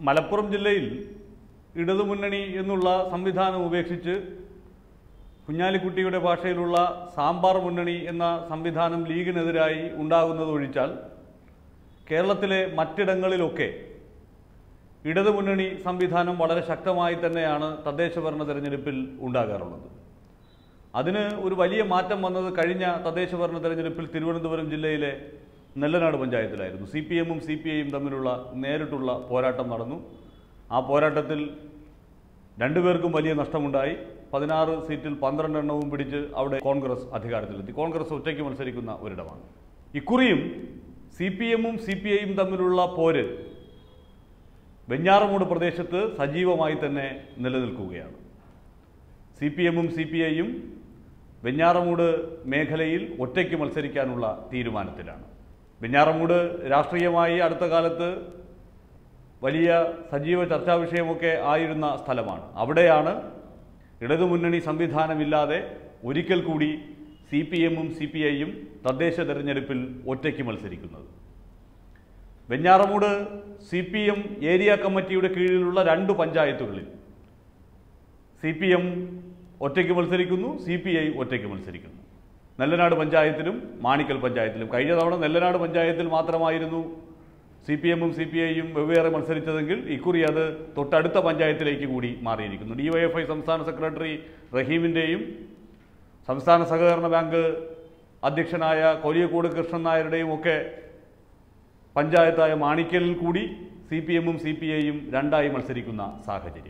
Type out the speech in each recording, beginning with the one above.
മലപ്പുറം ജില്ലയിൽ ഇടതുമുന്നണി എന്നുള്ള സംവിധാനം ഉപേക്ഷിച്ച് കുഞ്ഞാലിക്കുട്ടിയുടെ ഭാഷയിലുള്ള സാമ്പാർ മുന്നണി എന്ന സംവിധാനം ലീഗിനെതിരായി ഉണ്ടാകുന്നത് ഒഴിച്ചാൽ കേരളത്തിലെ മറ്റിടങ്ങളിലൊക്കെ ഇടതുമുന്നണി സംവിധാനം വളരെ ശക്തമായി തന്നെയാണ് തദ്ദേശ ഭരണ തെരഞ്ഞെടുപ്പിൽ ഉണ്ടാകാറുള്ളത് അതിന് ഒരു വലിയ മാറ്റം വന്നത് കഴിഞ്ഞ തദ്ദേശ ഭരണ തെരഞ്ഞെടുപ്പിൽ തിരുവനന്തപുരം ജില്ലയിലെ നെല്ലനാട് പഞ്ചായത്തിലായിരുന്നു സി പി എമ്മും സി പി ഐയും തമ്മിലുള്ള നേരിട്ടുള്ള പോരാട്ടം നടന്നു ആ പോരാട്ടത്തിൽ രണ്ടുപേർക്കും വലിയ നഷ്ടമുണ്ടായി പതിനാറ് സീറ്റിൽ പന്ത്രണ്ടെണ്ണവും പിടിച്ച് അവിടെ കോൺഗ്രസ് അധികാരത്തിലെത്തി കോൺഗ്രസ് ഒറ്റയ്ക്ക് മത്സരിക്കുന്ന ഒരിടമാണ് ഇക്കുറിയും സി പി എമ്മും സി പി ഐയും തമ്മിലുള്ള പോര് വെഞ്ഞാറമൂട് പ്രദേശത്ത് സജീവമായി തന്നെ നിലനിൽക്കുകയാണ് സി പി എമ്മും സി പി ഐയും വെഞ്ഞാറമൂട് മേഖലയിൽ ഒറ്റയ്ക്ക് മത്സരിക്കാനുള്ള തീരുമാനത്തിലാണ് വെഞ്ഞാറമൂട് രാഷ്ട്രീയമായി അടുത്ത കാലത്ത് വലിയ സജീവ ചർച്ചാ വിഷയമൊക്കെ ആയിരുന്ന സ്ഥലമാണ് അവിടെയാണ് ഇടതുമുന്നണി സംവിധാനമില്ലാതെ ഒരിക്കൽ കൂടി സി പി എമ്മും സി പി ഐയും തദ്ദേശ തെരഞ്ഞെടുപ്പിൽ ഒറ്റയ്ക്ക് മത്സരിക്കുന്നത് Venjaramoodu C P M area കമ്മിറ്റിയുടെ കീഴിലുള്ള രണ്ട് പഞ്ചായത്തുകളിൽ സി പി എം ഒറ്റയ്ക്ക് മത്സരിക്കുന്നു സി പി ഐ ഒറ്റയ്ക്ക് മത്സരിക്കുന്നു നെല്ലനാട് പഞ്ചായത്തിലും മാണിക്കൽ പഞ്ചായത്തിലും കഴിഞ്ഞ തവണ നെല്ലനാട് പഞ്ചായത്തിൽ മാത്രമായിരുന്നു സി പി എമ്മും സി പി ഐയും വെവ്വേറെ മത്സരിച്ചതെങ്കിൽ ഇക്കുറി അത് തൊട്ടടുത്ത പഞ്ചായത്തിലേക്ക് കൂടി മാറിയിരിക്കുന്നു ഡിവൈഎഫ്ഐ സംസ്ഥാന സെക്രട്ടറി റഹീമിൻ്റെയും സംസ്ഥാന സഹകരണ ബാങ്ക് അധ്യക്ഷനായ കൊലിയക്കോട് കൃഷ്ണൻ നായരുടെയും ഒക്കെ പഞ്ചായത്തായ മാണിക്കലിൽ കൂടി സി പി എമ്മും സി പി ഐയും രണ്ടായി മത്സരിക്കുന്ന സാഹചര്യം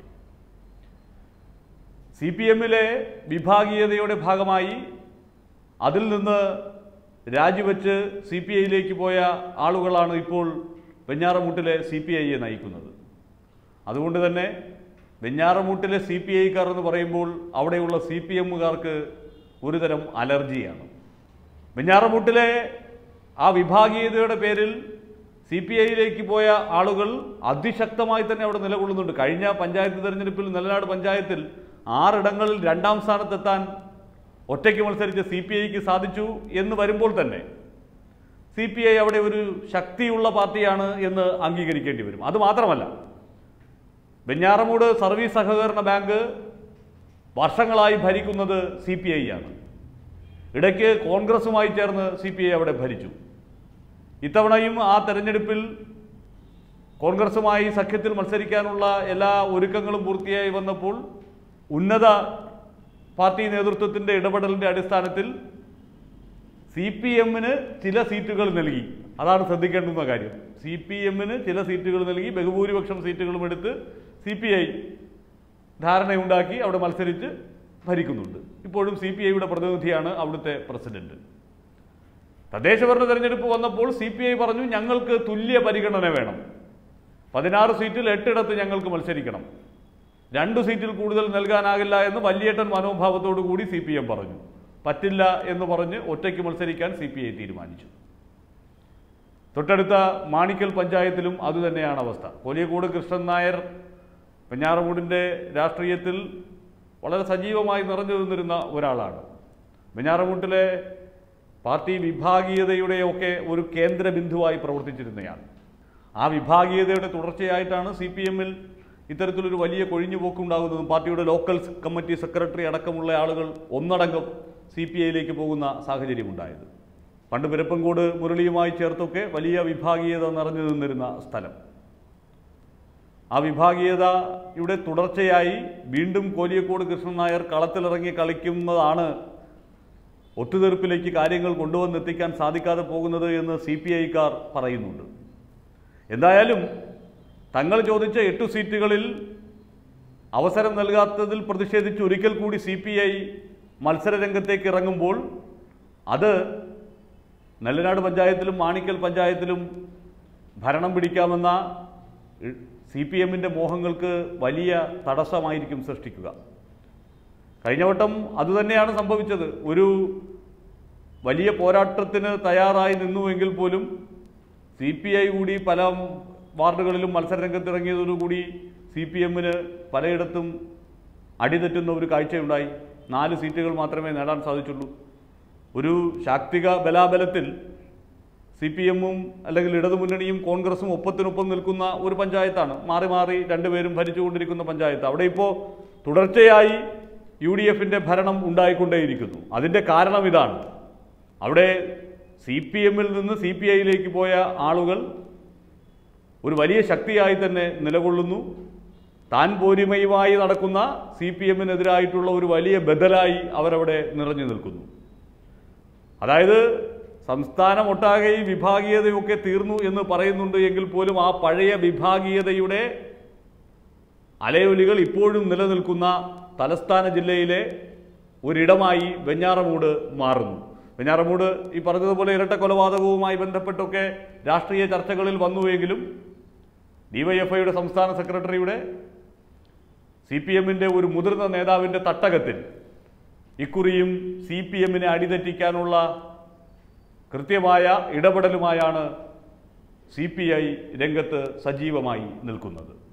സി പി എമ്മിലെ വിഭാഗീയതയുടെ ഭാഗമായി അതിൽ നിന്ന് രാജിവെച്ച് സി പി ഐയിലേക്ക് പോയ ആളുകളാണ് ഇപ്പോൾ വെഞ്ഞാറമൂട്ടിലെ സി പി ഐയെ നയിക്കുന്നത് അതുകൊണ്ട് തന്നെ വെഞ്ഞാറമൂട്ടിലെ സി പി ഐക്കാർ എന്ന് പറയുമ്പോൾ അവിടെയുള്ള സി പി എമ്മുകാർക്ക് ഒരുതരം അലർജിയാണ് വെഞ്ഞാറമൂട്ടിലെ ആ വിഭാഗീയതയുടെ പേരിൽ സി പി ഐയിലേക്ക് പോയ ആളുകൾ അതിശക്തമായി തന്നെ അവിടെ നിലകൊള്ളുന്നുണ്ട് കഴിഞ്ഞ പഞ്ചായത്ത് തെരഞ്ഞെടുപ്പിൽ നിലനാട് പഞ്ചായത്തിൽ ആറിടങ്ങളിൽ രണ്ടാം സ്ഥാനത്തെത്താൻ ഒറ്റയ്ക്ക് മത്സരിച്ച് സി പി ഐക്ക് സാധിച്ചു എന്ന് വരുമ്പോൾ തന്നെ സി പി ഐ അവിടെ ഒരു ശക്തിയുള്ള പാർട്ടിയാണ് എന്ന് അംഗീകരിക്കേണ്ടി വരും അത് മാത്രമല്ല വെഞ്ഞാറമൂട് സർവീസ് സഹകരണ ബാങ്ക് വർഷങ്ങളായി ഭരിക്കുന്നത് സി പി ഐ ആണ് ഇടയ്ക്ക് കോൺഗ്രസുമായി ചേർന്ന് സി പി ഐ അവിടെ ഭരിച്ചു ഇത്തവണയും ആ തെരഞ്ഞെടുപ്പിൽ കോൺഗ്രസുമായി സഖ്യത്തിൽ മത്സരിക്കാനുള്ള എല്ലാ ഒരുക്കങ്ങളും പൂർത്തിയായി വന്നപ്പോൾ ഉന്നത പാർട്ടി നേതൃത്വത്തിൻ്റെ ഇടപെടലിൻ്റെ അടിസ്ഥാനത്തിൽ സി പി എമ്മിന് ചില സീറ്റുകൾ നൽകി അതാണ് ശ്രദ്ധിക്കേണ്ടുന്ന കാര്യം സി പി എമ്മിന് ചില സീറ്റുകൾ നൽകി ബഹുഭൂരിപക്ഷം സീറ്റുകളും എടുത്ത് സി പി ഐ ധാരണയുണ്ടാക്കി അവിടെ മത്സരിച്ച് ഭരിക്കുന്നുണ്ട് ഇപ്പോഴും സി പി ഐയുടെ പ്രതിനിധിയാണ് അവിടുത്തെ പ്രസിഡന്റ് തദ്ദേശഭരണ തെരഞ്ഞെടുപ്പ് വന്നപ്പോൾ സി പി ഐ പറഞ്ഞു ഞങ്ങൾക്ക് തുല്യ പരിഗണന വേണം പതിനാറ് സീറ്റിൽ എട്ടിടത്ത് ഞങ്ങൾക്ക് മത്സരിക്കണം രണ്ട് സീറ്റിൽ കൂടുതൽ നൽകാനാകില്ല എന്ന് വലിയേട്ടൻ മനോഭാവത്തോടു കൂടി സി പി എം പറഞ്ഞു പറ്റില്ല എന്ന് പറഞ്ഞ് ഒറ്റയ്ക്ക് മത്സരിക്കാൻ സി പി ഐ തീരുമാനിച്ചു തൊട്ടടുത്ത മാണിക്കൽ പഞ്ചായത്തിലും അതുതന്നെയാണ് അവസ്ഥ കോലിയക്കോട് കൃഷ്ണൻ നായർ വെഞ്ഞാറമൂടിൻ്റെ രാഷ്ട്രീയത്തിൽ വളരെ സജീവമായി നിറഞ്ഞു നിന്നിരുന്ന ഒരാളാണ് വെഞ്ഞാറമൂട്ടിലെ പാർട്ടി വിഭാഗീയതയുടെയൊക്കെ ഒരു കേന്ദ്ര ബിന്ദുവായി പ്രവർത്തിച്ചിരുന്നയാൾ ആ വിഭാഗീയതയുടെ തുടർച്ചയായിട്ടാണ് സി പി എമ്മിൽ ഇത്തരത്തിലൊരു വലിയ കൊഴിഞ്ഞുപോക്കുണ്ടാകുന്നതും പാർട്ടിയുടെ ലോക്കൽ കമ്മിറ്റി സെക്രട്ടറി അടക്കമുള്ള ആളുകൾ ഒന്നടങ്കം സി പി ഐയിലേക്ക് പോകുന്ന സാഹചര്യമുണ്ടായത് പണ്ട് പിരപ്പങ്കോട് മുരളിയുമായി ചേർത്തൊക്കെ വലിയ വിഭാഗീയത നിറഞ്ഞു നിന്നിരുന്ന സ്ഥലം ആ വിഭാഗീയതയുടെ തുടർച്ചയായി വീണ്ടും കോലിയക്കോട് കൃഷ്ണൻ നായർ കളത്തിലിറങ്ങി കളിക്കുന്നതാണ് ഒത്തുതീർപ്പിലേക്ക് കാര്യങ്ങൾ കൊണ്ടുവന്നെത്തിക്കാൻ സാധിക്കാതെ പോകുന്നത് എന്ന് സി പി ഐക്കാർ പറയുന്നുണ്ട് എന്തായാലും തങ്ങൾ ചോദിച്ച എട്ടു സീറ്റുകളിൽ അവസരം നൽകാത്തതിൽ പ്രതിഷേധിച്ച് ഒരിക്കൽ കൂടി സി പി ഐ മത്സരരംഗത്തേക്ക് ഇറങ്ങുമ്പോൾ അത് നെല്ലനാട് പഞ്ചായത്തിലും മാണിക്കൽ പഞ്ചായത്തിലും ഭരണം പിടിക്കാമെന്ന സി പി എമ്മിൻ്റെ മോഹങ്ങൾക്ക് വലിയ തടസ്സമായിരിക്കും സൃഷ്ടിക്കുക കഴിഞ്ഞ വട്ടം അതുതന്നെയാണ് സംഭവിച്ചത് ഒരു വലിയ പോരാട്ടത്തിന് തയ്യാറായി നിന്നുവെങ്കിൽ പോലും സി പി ഐ കൂടി പല വാർഡുകളിലും മത്സരരംഗത്തിറങ്ങിയതോടുകൂടി സി പി എമ്മിന് പലയിടത്തും അടിതെറ്റുന്ന ഒരു കാഴ്ചയുണ്ടായി നാല് സീറ്റുകൾ മാത്രമേ നേടാൻ സാധിച്ചുള്ളൂ ഒരു ശാക്തിക ബലാബലത്തിൽ സി പി എമ്മും അല്ലെങ്കിൽ ഇടതുമുന്നണിയും കോൺഗ്രസും ഒപ്പത്തിനൊപ്പം നിൽക്കുന്ന ഒരു പഞ്ചായത്താണ് മാറി മാറി രണ്ടുപേരും ഭരിച്ചുകൊണ്ടിരിക്കുന്ന പഞ്ചായത്ത് അവിടെ ഇപ്പോൾ തുടർച്ചയായി യു ഡി എഫിൻ്റെ ഭരണം ഉണ്ടായിക്കൊണ്ടേയിരിക്കുന്നു അതിൻ്റെ കാരണം ഇതാണ് അവിടെ സി പി എമ്മിൽ നിന്ന് സി പി ഐയിലേക്ക് പോയ ആളുകൾ ഒരു വലിയ ശക്തിയായി തന്നെ നിലകൊള്ളുന്നു താൻ പോരിമയുമായി നടക്കുന്ന സി പി എമ്മിനെതിരായിട്ടുള്ള ഒരു വലിയ ബദലായി അവരവിടെ നിറഞ്ഞു നിൽക്കുന്നു അതായത് സംസ്ഥാനമൊട്ടാകെ ഈ വിഭാഗീയതയൊക്കെ തീർന്നു എന്ന് പറയുന്നുണ്ട് എങ്കിൽ പോലും ആ പഴയ വിഭാഗീയതയുടെ അലയൊലികൾ ഇപ്പോഴും നിലനിൽക്കുന്ന തലസ്ഥാന ജില്ലയിലെ ഒരിടമായി വെഞ്ഞാറമൂട് മാറുന്നു വെഞ്ഞാറമൂട് ഈ പറഞ്ഞതുപോലെ ഇരട്ട കൊലപാതകവുമായി ബന്ധപ്പെട്ടൊക്കെ രാഷ്ട്രീയ ചർച്ചകളിൽ വന്നുവെങ്കിലും ഡിവൈഎഫ്ഐയുടെ സംസ്ഥാന സെക്രട്ടറിയുടെ സി പി എമ്മിൻ്റെ ഒരു മുതിർന്ന നേതാവിൻ്റെ തട്ടകത്തിൽ ഇക്കുറിയും സി പി എമ്മിനെ അടിതെറ്റിക്കാനുള്ള കൃത്യമായ ഇടപെടലുമായാണ് സി പി ഐ രംഗത്ത് സജീവമായി നിൽക്കുന്നത്